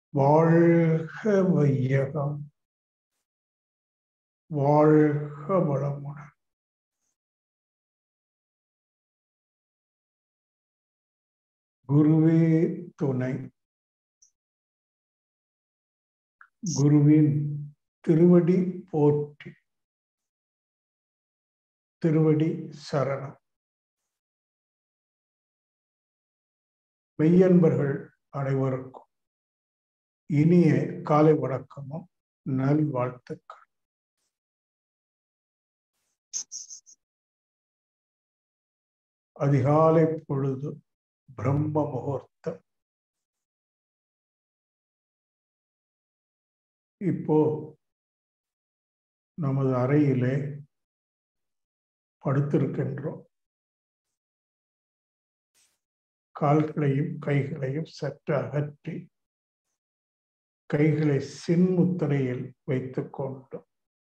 வாழ்க வையகம் வாழ்க வளமுடன் குருவே துணை குருவின் திருவடி போற்றி திருவடி சரணம் மெய்யன்பர்கள் அனைவருக்கும் இனிய காலை வணக்கமும் நல்வாழ்த்துக்கள் அதிகாலை பொழுது பிரம்ம முகூர்த்தம் இப்போ நமது அறையிலே படுத்திருக்கின்றோம் கால்களையும் கைகளையும் சற்று அகற்றி கைகளை சின்முத்திரையில் வைத்துக் கொண்டோம்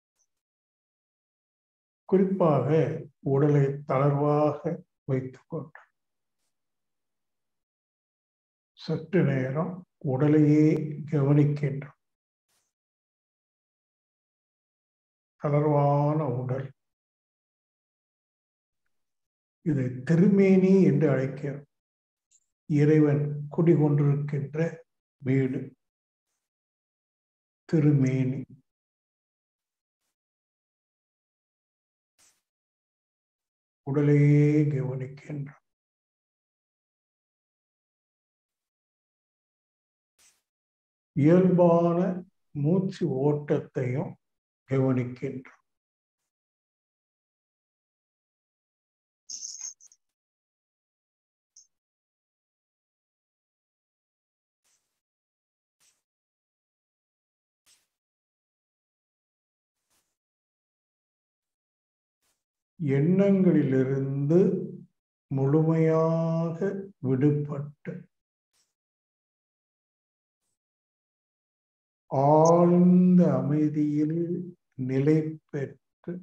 குறிப்பாக உடலை தளர்வாக வைத்துக் கொண்டோம் சற்று நேரம் உடலையே கவனிக்கின்றோம் தளர்வான உடல் இதை திருமேனி என்று அழைக்கிறோம் இறைவன் குடிகொண்டிருக்கின்ற வீடு திருமேனி உடலையே கவனிக்கின்றோம் இயல்பான மூச்சு ஓட்டத்தையும் கவனிக்கின்றோம் எண்ணங்களிலிருந்து முழுமையாக விடுபட்டு ஆழ்ந்த அமைதியில் நிலை பெற்று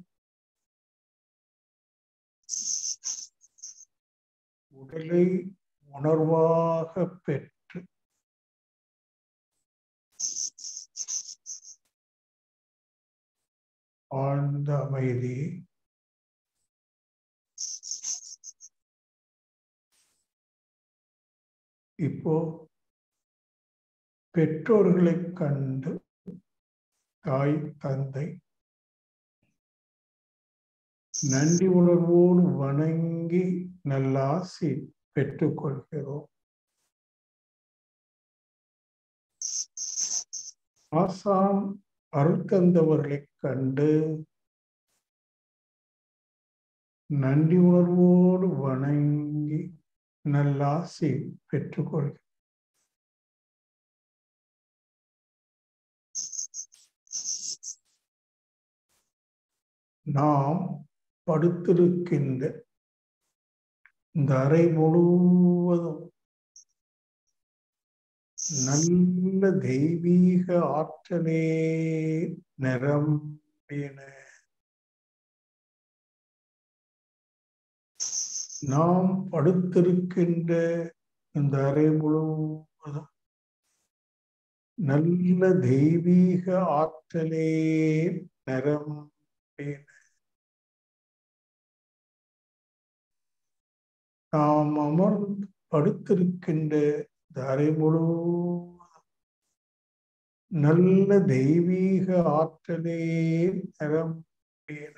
உடலை உணர்வாக பெற்று ஆழ்ந்த அமைதி இப்போ பெற்றோர்களை கண்டு தாய் தந்தை நன்றி உணர்வோடு வணங்கி நல்லாசி பெற்றுக்கொள்கிறோம் ஆசாம் அருள் தந்தவர்களை கண்டு நன்றி உணர்வோடு வணங்கி நல்லாசி பெற்றுக்கொள்கிறோம் நாம் படுத்திருக்கின்ற இந்த அறை முழுவதும் நல்ல தெய்வீக ஆற்றலே நிரம்பின நாம் படுத்திருக்கின்ற இந்த அறை முழுவதும் நல்ல தெய்வீக ஆற்றலே நிரம்பின நாம் அமர்ந்து படுத்திருக்கின்ற தரை முழுவதும் நல்ல தெய்வீக ஆற்றலே நிரம்பின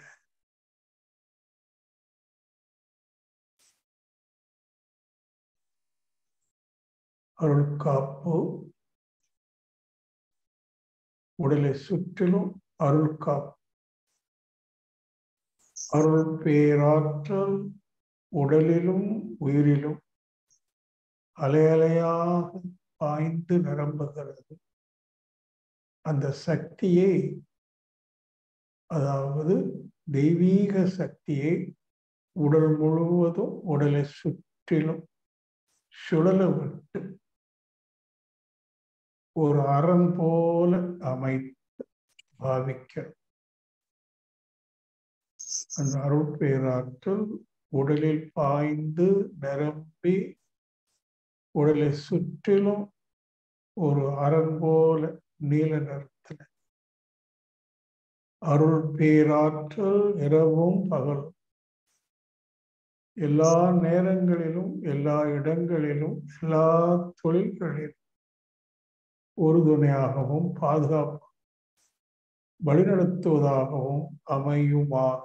அருள் காப்பு உடலை சுற்றிலும் அருள் காப்பு அருள் பேராற்றல் உடலிலும் உயிரிலும் அலையலையாக பாய்ந்து நிரம்புகிறது அந்த சக்தியை அதாவது தெய்வீக சக்தியை உடல் முழுவதும் உடலை சுற்றிலும் சுழல விட்டு ஒரு அரண் போல அமைத்து பாவிக்கிறோம் அந்த அருட்பேராற்றல் உடலில் பாய்ந்து நிரம்பி உடலை சுற்றிலும் ஒரு அரண் போல நீல நிறத்துல அருள் பேராற்றல் இரவும் பகலும் எல்லா நேரங்களிலும் எல்லா இடங்களிலும் எல்லா தொழில்களிலும் உறுதுணையாகவும் பாதுகாப்பு வழிநடத்துவதாகவும் அமையுமாக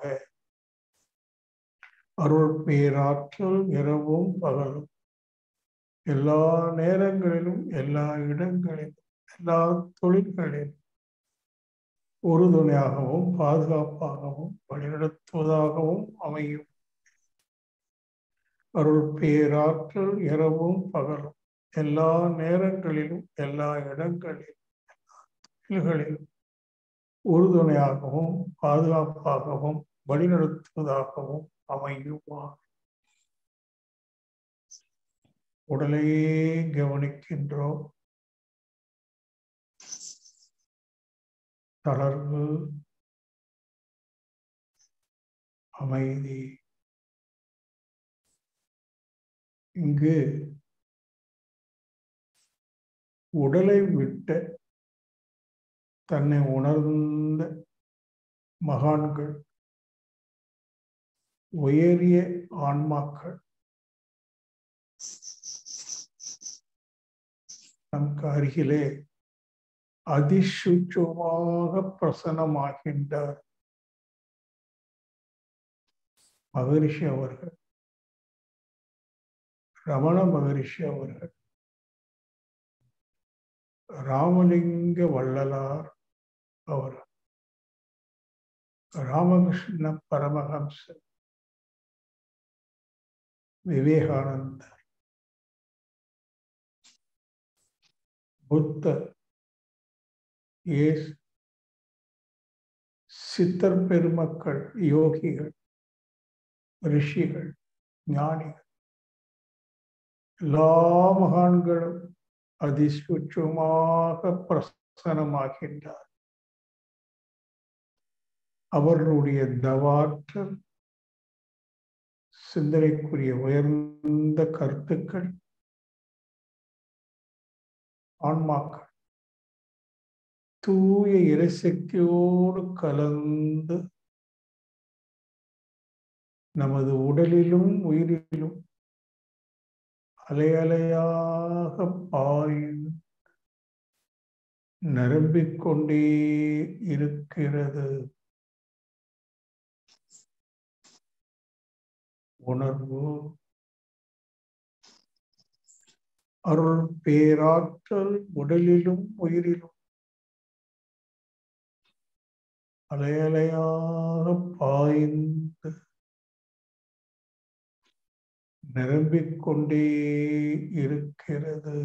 அருள் பேராற்றல் இரவும் பகலும் எல்லா நேரங்களிலும் எல்லா இடங்களிலும் எல்லா தொழில்களிலும் உறுதுணையாகவும் பாதுகாப்பாகவும் வழிநடத்துவதாகவும் அமையும் அருள் பேராற்றல் இரவும் பகலும் எல்லா நேரங்களிலும் எல்லா இடங்களிலும் எல்லா தொழில்களிலும் உறுதுணையாகவும் பாதுகாப்பாகவும் வழிநடத்துவதாகவும் அமையுமா உடலையே கவனிக்கின்றோம் தளர்வு அமைதி இங்கு உடலை விட்ட தன்னை உணர்ந்த மகான்கள் உயரிய ஆன்மாக்கள் நமக்கு அருகிலே அதிசூட்சமாக பிரசனமாகின்றார் மகரிஷி அவர்கள் ரமண மகரிஷி அவர்கள் ராமலிங்க வள்ளலார் அவர் ராமகிருஷ்ண பரமஹம்சர் விவேகானந்தர் புத்தர் ஏசு சித்தர் பெருமக்கள் யோகிகள் ரிஷிகள் ஞானிகள் எல்லா மகான்களும் அதிசூட்சமாக பிரசனமாகின்றார் அவர்களுடைய தவாற்றல் சிந்தனைக்குரிய உயர்ந்த கருத்துக்கள் ஆன்மாக்கள் தூய இறைசக்தியோடு கலந்து நமது உடலிலும் உயிரிலும் அலையலையாக பாயும் நிரம்பிக் கொண்டே இருக்கிறது உணர்வு அருள் பேராற்றல் உடலிலும் உயிரிலும் அலையலையாக பாய்ந்து நிரம்பிக் கொண்டே இருக்கிறது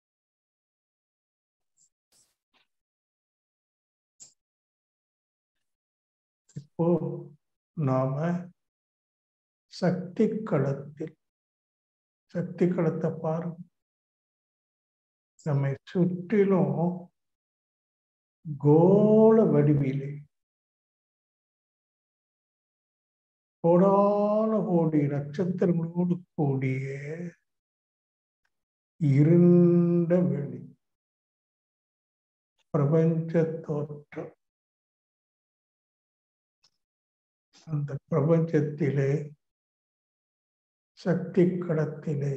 இப்போ நாம சக்தி களத்தில் சக்தி களத்தை பாருங்க நம்மை சுற்றிலும் கோல வடிவிலே கோடான கோடி நட்சத்திரங்களோடு கூடிய இருண்ட வெளி பிரபஞ்ச தோற்றம் அந்த பிரபஞ்சத்திலே சக்தி கடத்திலே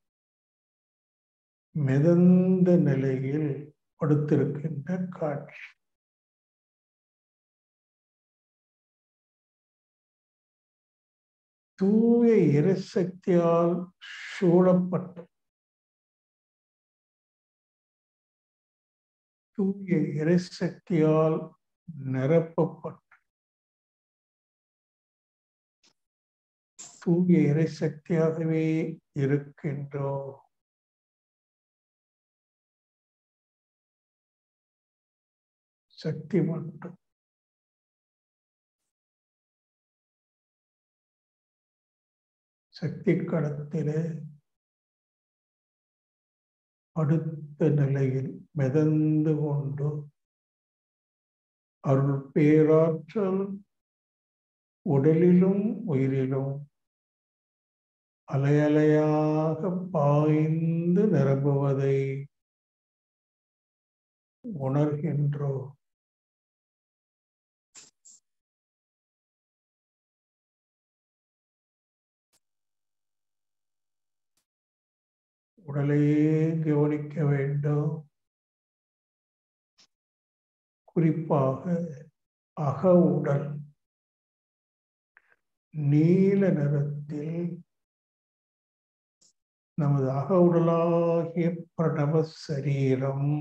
மிதந்த நிலையில் படுத்திருக்கின்ற காட்சி தூய இறைசக்தியால் சூழப்பட்ட தூய இறைசக்தியால் நிரப்பப்பட்ட தூய இறைசக்தியாகவே இருக்கின்றோம் சக்தி மட்டும் சக்தி கடத்திலே அடுத்த நிலையில் மிதந்து கொண்டு அருள் பேராற்றல் உடலிலும் உயிரிலும் அலையலையாக பாய்ந்து நிரம்புவதை உணர்கின்றோம் உடலையே கவனிக்க வேண்டும் குறிப்பாக அக உடல் நீல நிறத்தில் நமது அக உடலாகிய பிரணவ சரீரம்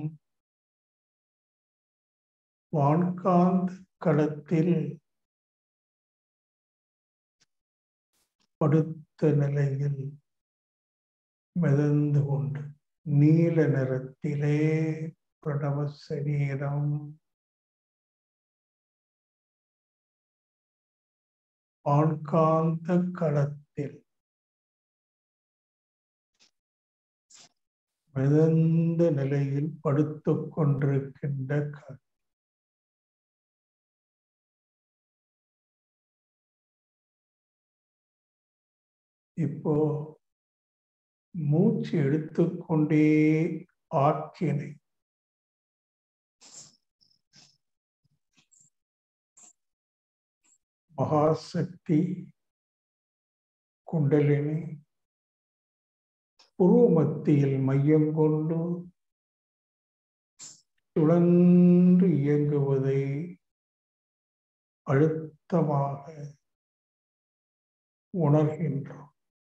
வான்காந்த களத்தில் படுத்த நிலையில் மிதந்து கொண்டு நீல நிறத்திலே பிரணவ சரீரம் ஆண்காந்த களத்தில் மிதந்த நிலையில் படுத்துக் கொண்டிருக்கின்ற க இப்போ மூச்சு எடுத்துக்கொண்டே ஆக்கினை மகாசக்தி குண்டலினி உருவ மத்தியில் மையம் கொண்டு சுழன்று இயங்குவதை அழுத்தமாக உணர்கின்றோம்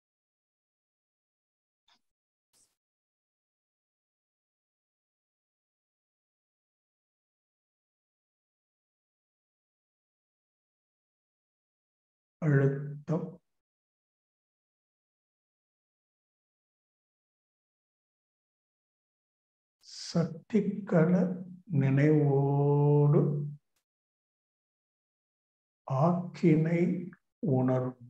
அழுத்தம் சக்திக்கள நினைவோடு ஆக்கினை உணரும்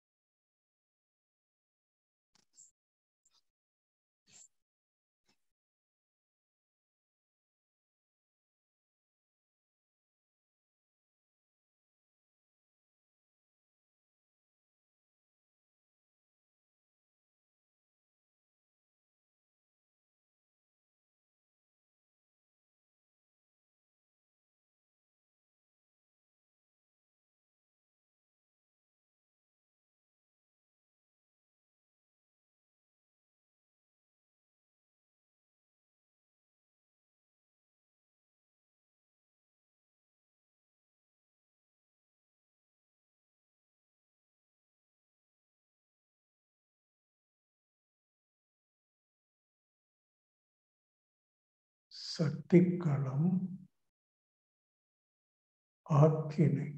சக்திக்களம் ஆக்கினை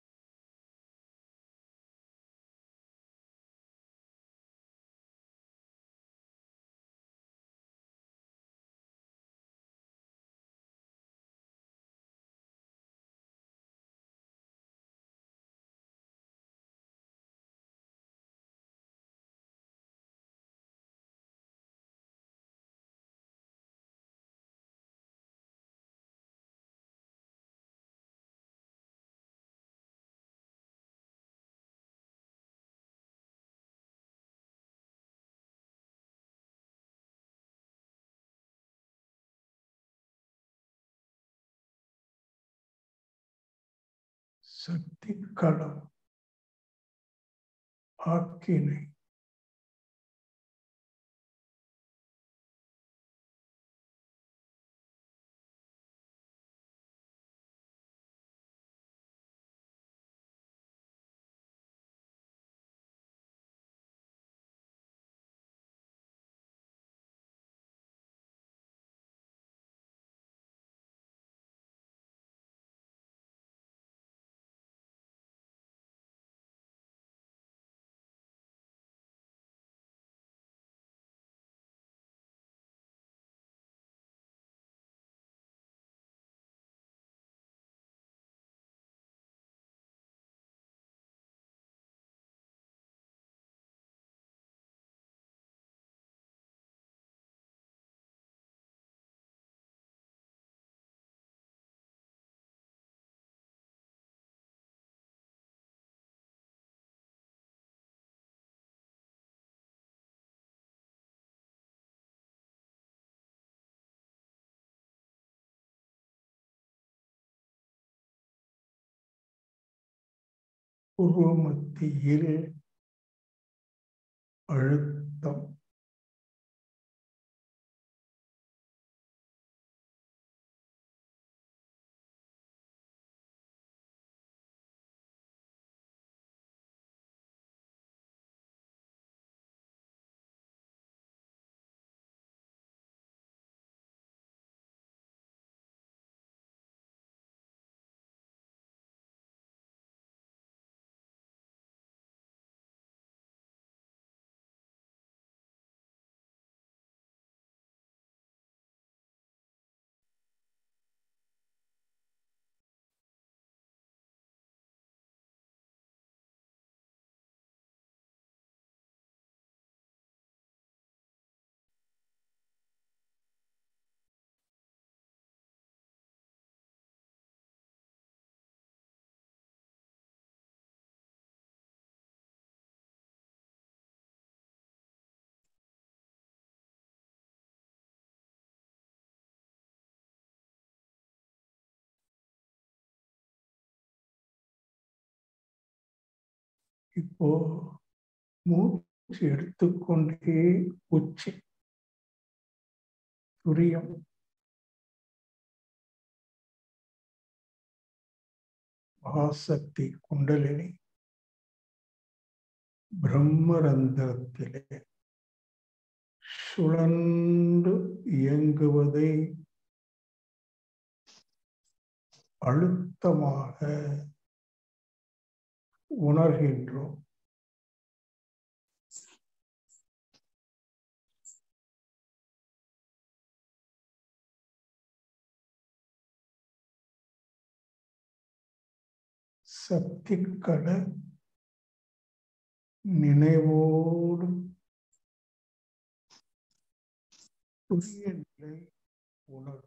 சக்திக்களம் ஆக்கினை உருவமத்தியில் அழுத்தம் இப்போ மூச்சு எடுத்துக்கொண்டே உச்சி துரியம் மகாசக்தி குண்டலினி பிரம்மரந்திரத்திலே சுழன்று இயங்குவதை அழுத்தமாக உணர்கின்றோம் சக்திக்கட நினைவோடு புதிய நிலை உணர்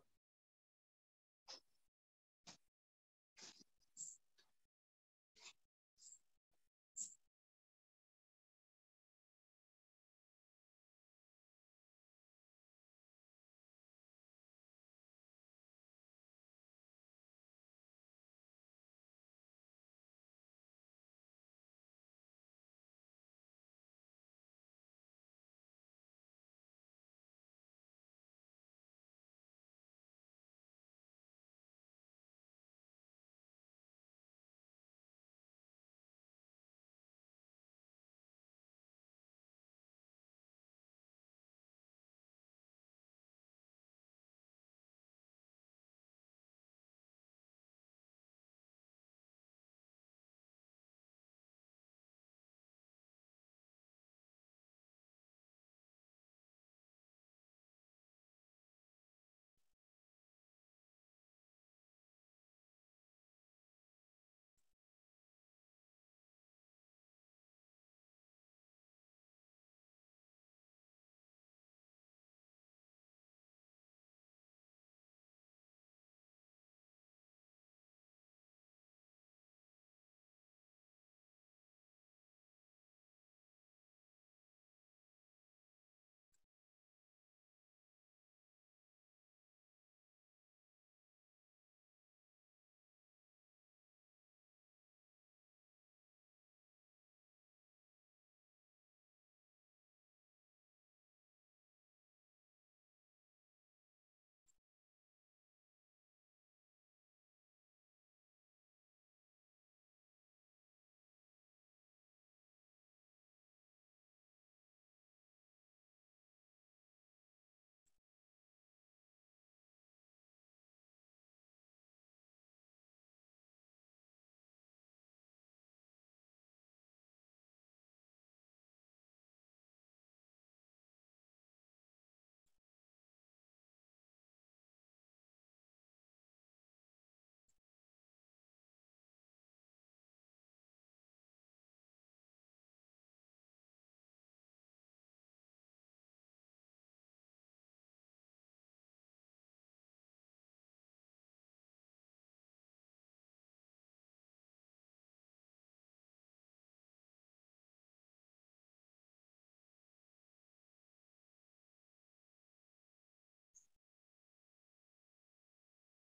சக்தி களம்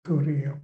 துரியம்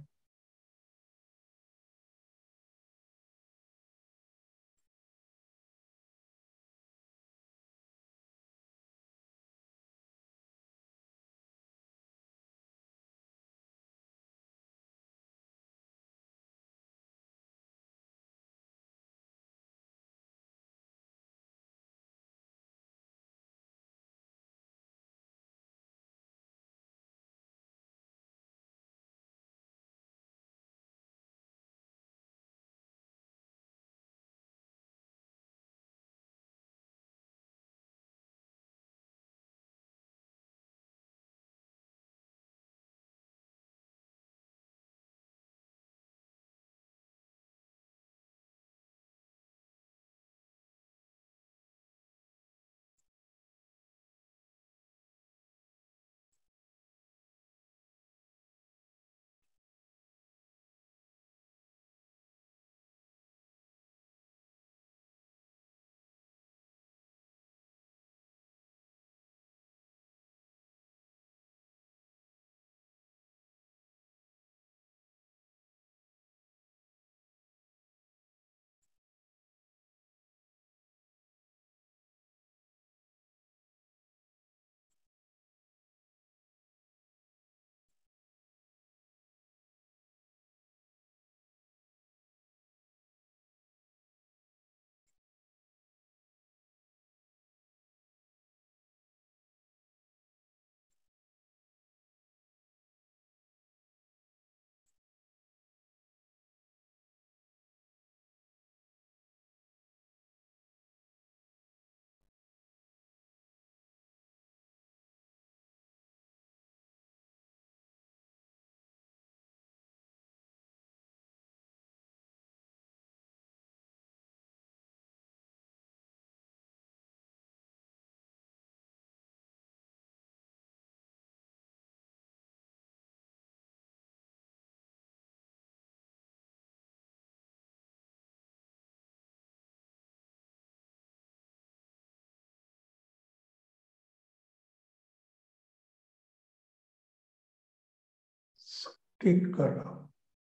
சக்திகரம்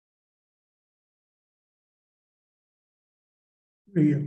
துரியம்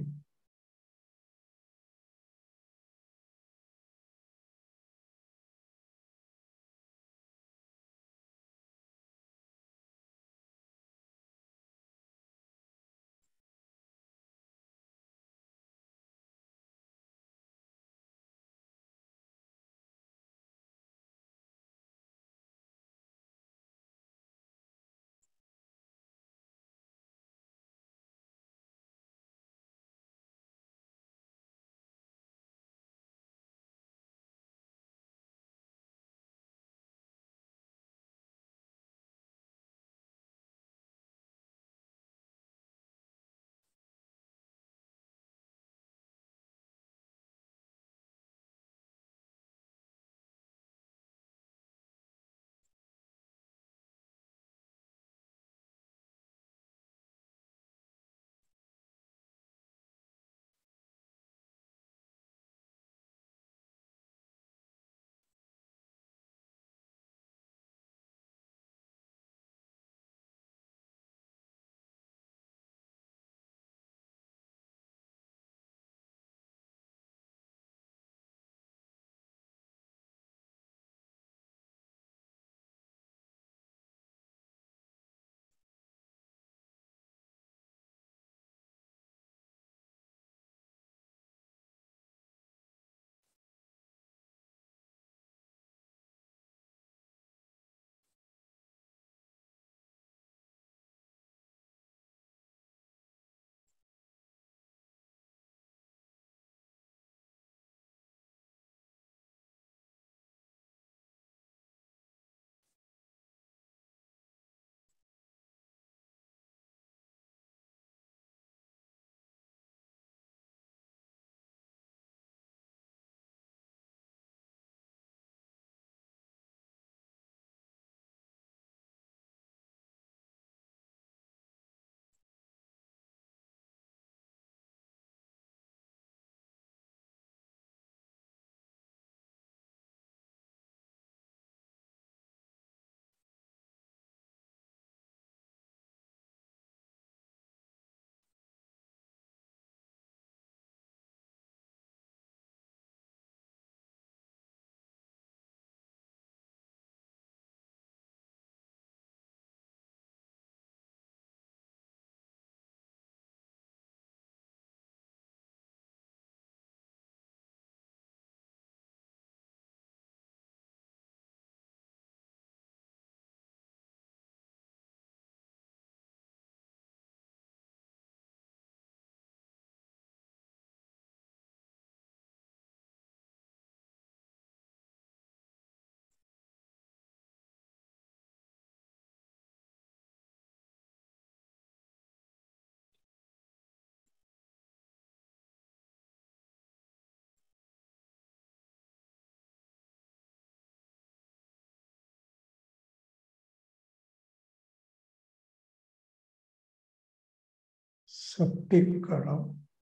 சக்தி களம்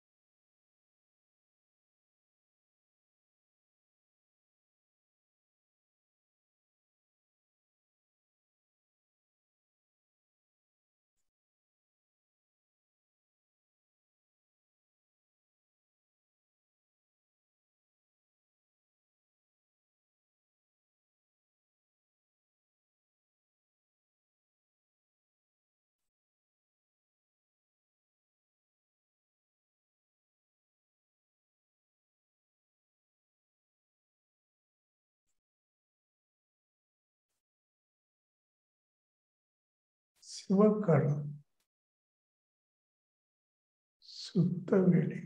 சிவக்களம் சுத்த வெளி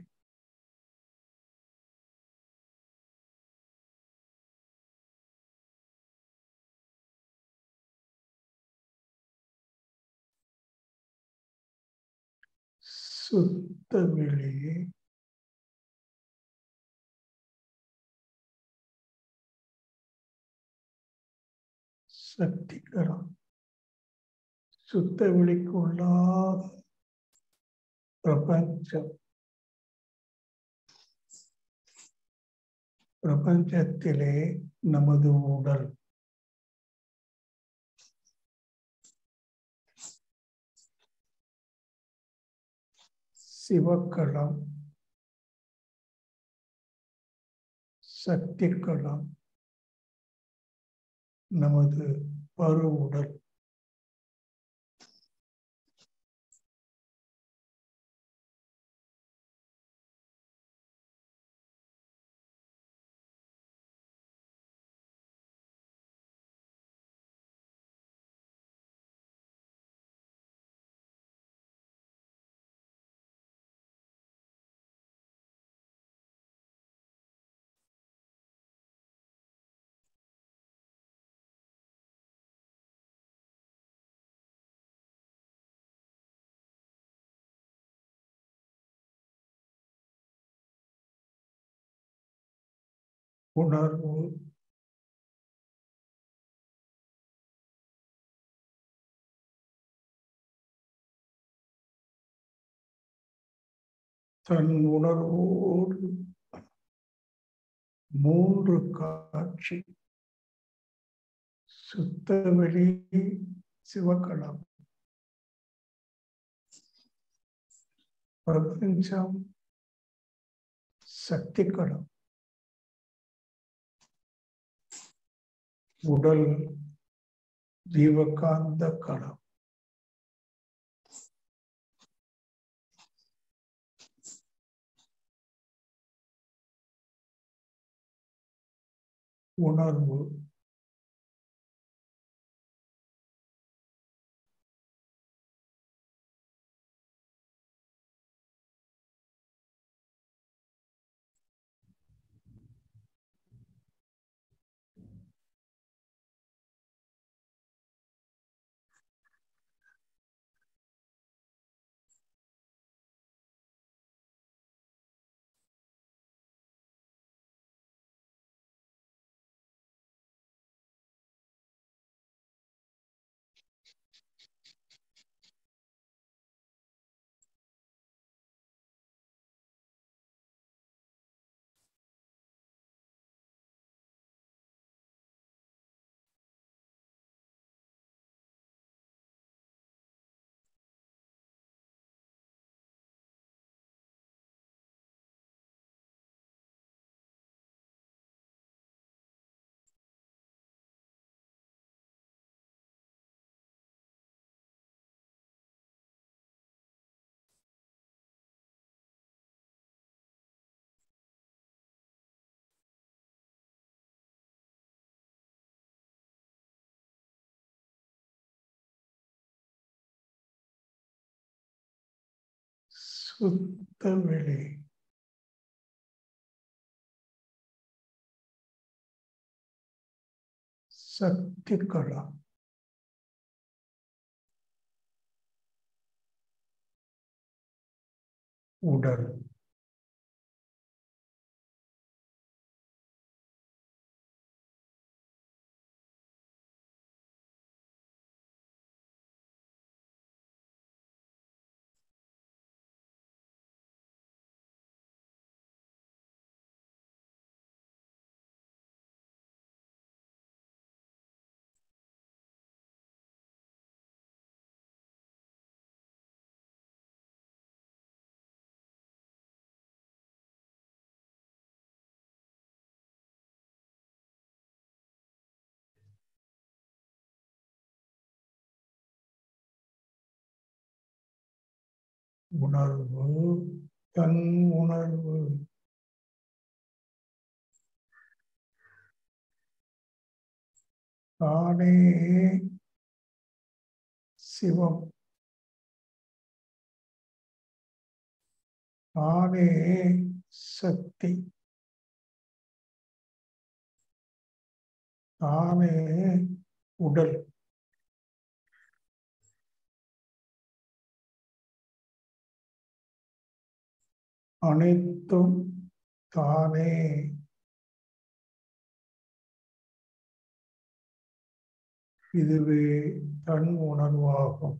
சுத்த வெளியே சக்திகரம் சுத்த வெளிக்குள்ளாத பிரபஞ்சம் பிரபஞ்சத்திலே நமது உடல் சிவக்களம் சக்திக்களம் நமது பரு உடல் உணர்வு தன் உணர்வோடு மூன்று காட்சி சுத்தவெளி சிவக்களம் பிரபஞ்சம் சக்திக்களம் உடல் ஜீவகாந்த களம் உணர்வு சுத்த வெளி சக்தி களம் உடல் உணர்வு தன் உணர்வு தானே சிவம் தானே சக்தி தானே உடல் அனைத்தும் தானே இதுவே தன் உணர்வாகும்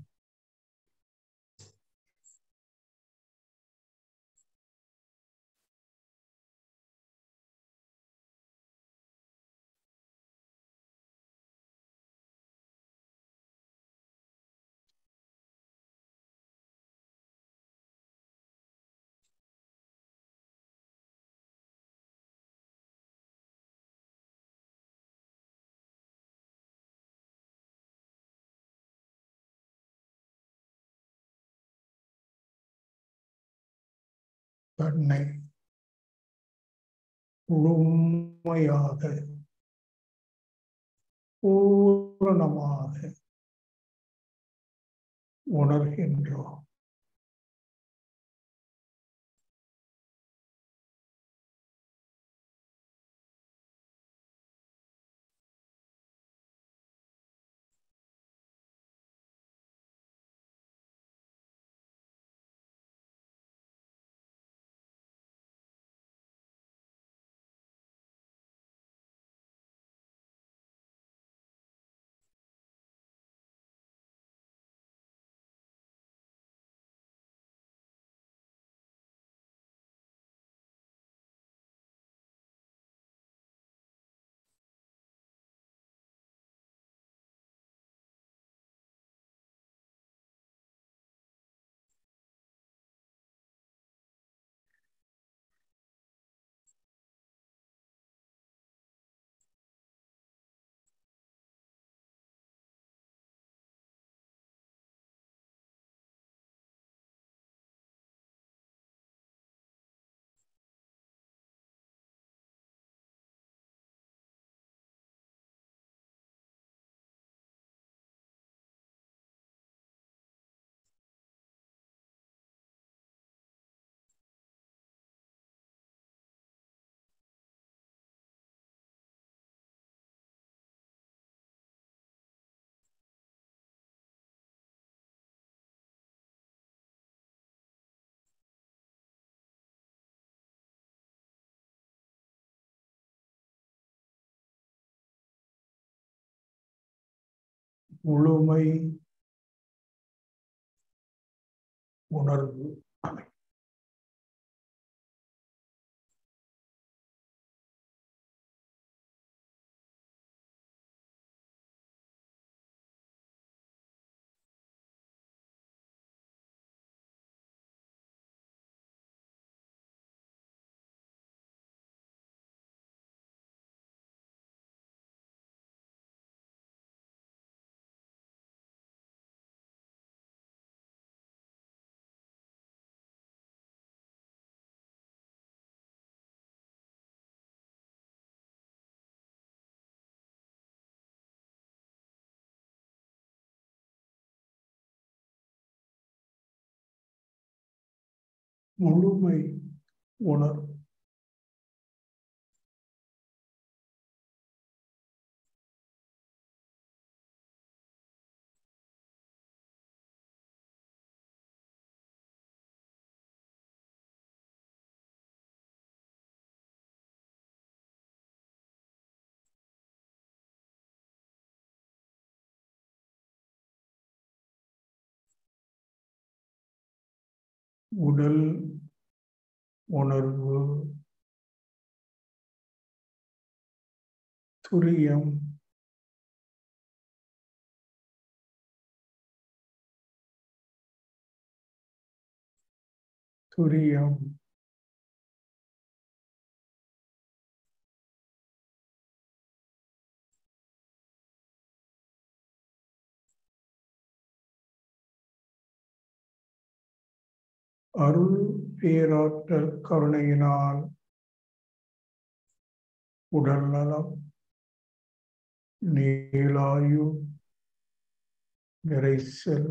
தன்னை முழுமையாக பூரணமாக உணர்கின்றோம் முழுமை உணர்வு முழுமை உணர்வு உடல் உணர்வு துரியம் துரியம் அருள் பேராற்றல் கருணையினால் உடல் நலம் நீலாயு நிறைசெல்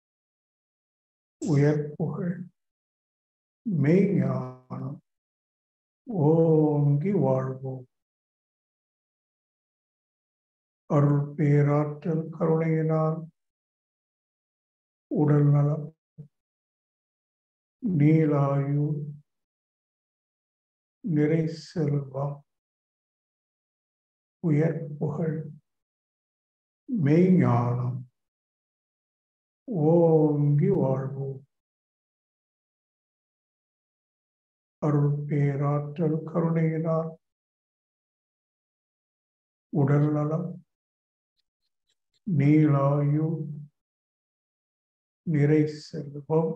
உயர்ப்புகள் மெய்ஞானம் ஓங்கி வாழ்வோம் அருள் பேராற்றல் கருணையினால் உடல் நலம் நீலாயு நிறை செல்வம் உயர் புகழ் மெய்ஞானம் ஓங்கி வாழ்வோம் அருள் பேராற்றல் கருணையினால் உடல் நலம் நீலாயு நிறை செல்வம்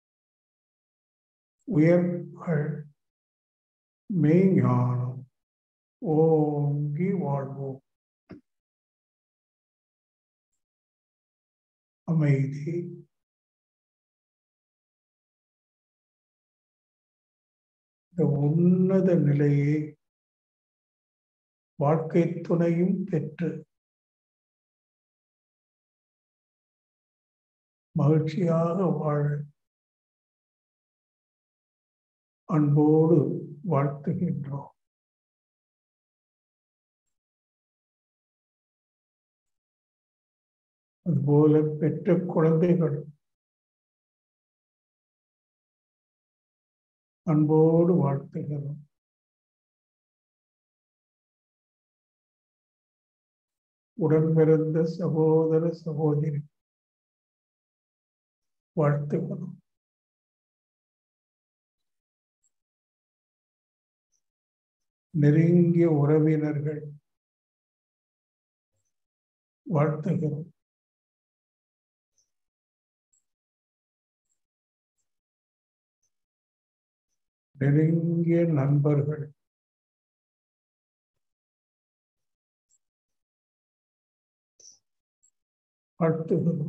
உயர்வுகள் மெய்ஞானம் ஓங்கி வாழ்வோம் அமைதி இந்த உன்னத நிலையை வாழ்க்கை துணையும் பெற்று மகிழ்ச்சியாக வாழ அன்போடு வாழ்த்துகின்றோம் அதுபோல பெற்ற குழந்தைகள் அன்போடு வாழ்த்துகிறோம் உடன் பிறந்த சகோதர சகோதரி வாழ்த்துகிறோம் நெருங்கிய உறவினர்கள் வாழ்த்துகிறோம் நெருங்கிய நண்பர்கள் வாழ்த்துகிறோம்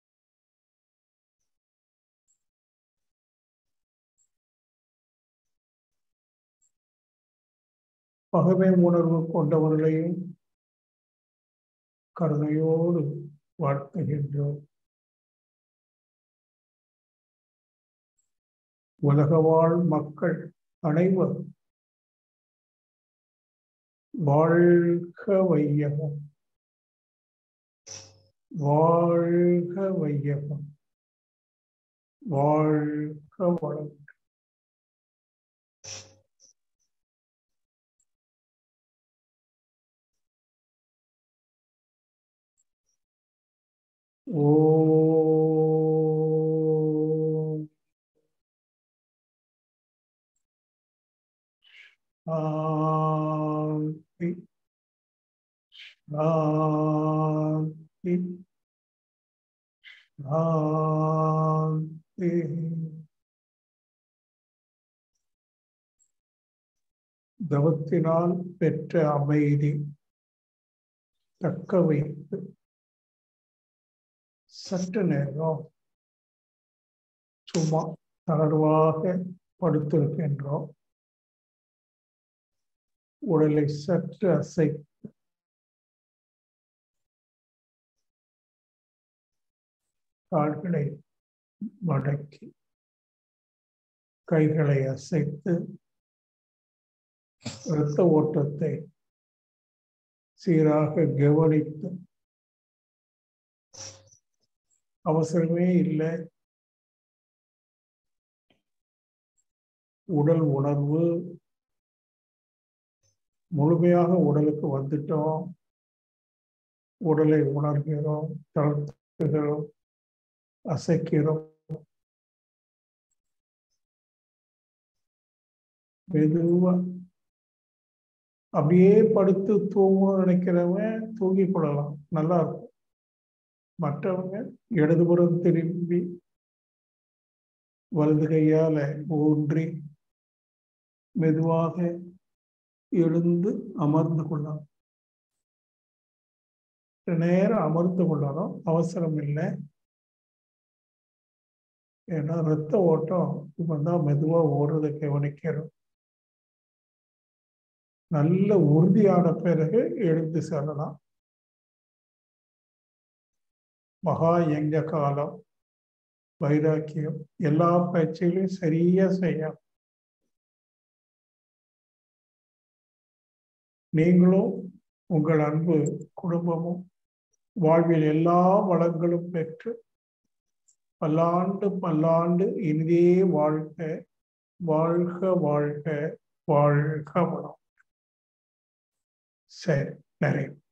பகமை உணர்வு கொண்டவர்களையும் கருணையோடு வாழ்த்துகின்றோம் உலக வாழ் மக்கள் அனைவரும் வாழ்க வையகம் வாழ்க வையகம் வாழ்க வளம் ஓம் சாந்தி சாந்தி சாந்தி தவத்தினால் பெற்ற அமைதி தக்க வைத்து சற்று நேரம் சும்மா தளர்வாக படுத்திருக்கின்றோம் உடலை சற்று அசை கால்களை மடக்கி கைகளை அசைத்து இரத்த ஓட்டத்தை சீராக கவனித்து அவசரமே இல்லை உடல் உணர்வு முழுமையாக உடலுக்கு வந்துட்டோம் உடலை உணர்கிறோம் தளர்த்துகிறோம் அசைக்கிறோம் மெதுவா அப்படியே படுத்து தூங்கணும்னு நினைக்கிறவன் தூங்கி கொள்ளலாம் நல்லா இருக்கும் மற்றவங்க இடதுபுறம் திரும்பி வலது கையால ஊன்றி மெதுவாக எழுந்து அமர்ந்து கொள்ளலாம் நேரம் அமர்ந்து கொள்ளணும் அவசரம் இல்லை ஏன்னா ரத்த ஓட்டம் இப்போ தான் மெதுவா ஓடுறதை கவனிக்கிறோம் நல்ல உறுதியான பிறகு எழுந்து செல்லலாம் மகா யங்க காலம் வைராக்கியம் எல்லா பயிற்சிகளையும் சரியா செய்யணும் நீங்களும் உங்கள் அன்பு குடும்பமும் வாழ்வில் எல்லா வளங்களும் பெற்று பல்லாண்டு பல்லாண்டு இனிதே வாழ்க வாழ்க வாழ்க வாழ்க வளம் சரி நிறைய